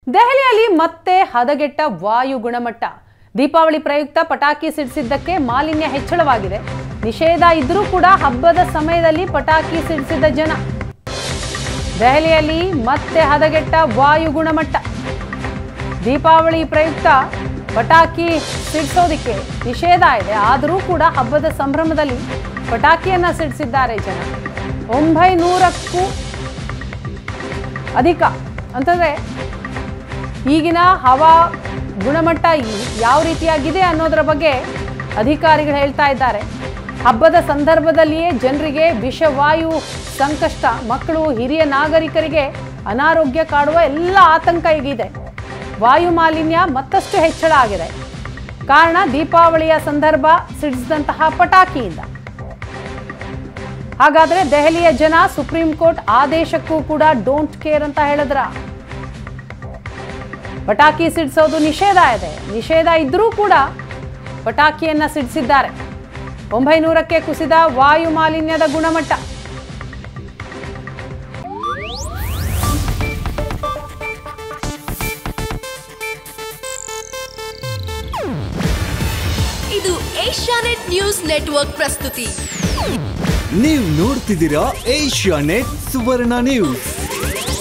ದೆಹಲಿಯಲ್ಲಿ ಮತ್ತೆ ಹದಗೆಟ್ಟ ವಾಯು ಗುಣಮಟ್ಟ ದೀಪಾವಳಿ ಪ್ರಯುಕ್ತ ಪಟಾಕಿ ಸಿಡಿಸಿದ್ದಕ್ಕೆ ಮಾಲಿನ್ಯ ಹೆಚ್ಚಳವಾಗಿದೆ ನಿಷೇಧ ಇದ್ರೂ ಕೂಡ ಹಬ್ಬದ ಸಮಯದಲ್ಲಿ ಪಟಾಕಿ ಸಿಡಿಸಿದ ಜನ ದೆಹಲಿಯಲ್ಲಿ ಮತ್ತೆ ಹದಗೆಟ್ಟ ವಾಯು ಗುಣಮಟ್ಟ ದೀಪಾವಳಿ ಪ್ರಯುಕ್ತ ಪಟಾಕಿ ಸಿಡಿಸೋದಿಕ್ಕೆ ನಿಷೇಧ ಇದೆ ಆದರೂ ಕೂಡ ಹಬ್ಬದ ಸಂಭ್ರಮದಲ್ಲಿ ಪಟಾಕಿಯನ್ನ ಸಿಡಿಸಿದ್ದಾರೆ ಜನ ಒಂಬೈನೂರಕ್ಕೂ ಅಧಿಕ ಅಂತಂದ್ರೆ ಈಗಿನ ಹವಾ ಗುಣಮಟ್ಟ ಈ- ಯಾವ ರೀತಿಯಾಗಿದೆ ಅನ್ನೋದರ ಬಗ್ಗೆ ಅಧಿಕಾರಿಗಳು ಹೇಳ್ತಾ ಇದ್ದಾರೆ ಹಬ್ಬದ ಸಂದರ್ಭದಲ್ಲಿಯೇ ಜನರಿಗೆ ವಿಷವಾಯು ಸಂಕಷ್ಟ ಮಕ್ಕಳು ಹಿರಿಯ ನಾಗರಿಕರಿಗೆ ಅನಾರೋಗ್ಯ ಕಾಡುವ ಎಲ್ಲ ಆತಂಕ ಈಗಿದೆ ವಾಯು ಮಾಲಿನ್ಯ ಮತ್ತಷ್ಟು ಹೆಚ್ಚಳ ಆಗಿದೆ ಕಾರಣ ದೀಪಾವಳಿಯ ಸಂದರ್ಭ ಸಿಡಿಸಿದಂತಹ ಪಟಾಕಿಯಿಂದ ಹಾಗಾದ್ರೆ ದೆಹಲಿಯ ಜನ ಸುಪ್ರೀಂ ಕೋರ್ಟ್ ಆದೇಶಕ್ಕೂ ಕೂಡ ಡೋಂಟ್ ಕೇರ್ ಅಂತ ಹೇಳಿದ್ರ ಪಟಾಕಿ ಸಿಡಿಸೋದು ನಿಷೇಧ ಇದೆ ನಿಷೇಧ ಇದ್ರೂ ಕೂಡ ಪಟಾಕಿಯನ್ನ ಸಿಡಿಸಿದ್ದಾರೆ ಒಂಬೈನೂರಕ್ಕೆ ಕುಸಿದ ವಾಯು ಮಾಲಿನ್ಯದ ಗುಣಮಟ್ಟ ಇದು ಏಷ್ಯಾನೆಟ್ ನ್ಯೂಸ್ ನೆಟ್ವರ್ಕ್ ಪ್ರಸ್ತುತಿ ನೀವು ನೋಡ್ತಿದ್ದೀರಾ ಏಷ್ಯಾ ನೆಟ್ ಸುವರ್ಣ ನ್ಯೂಸ್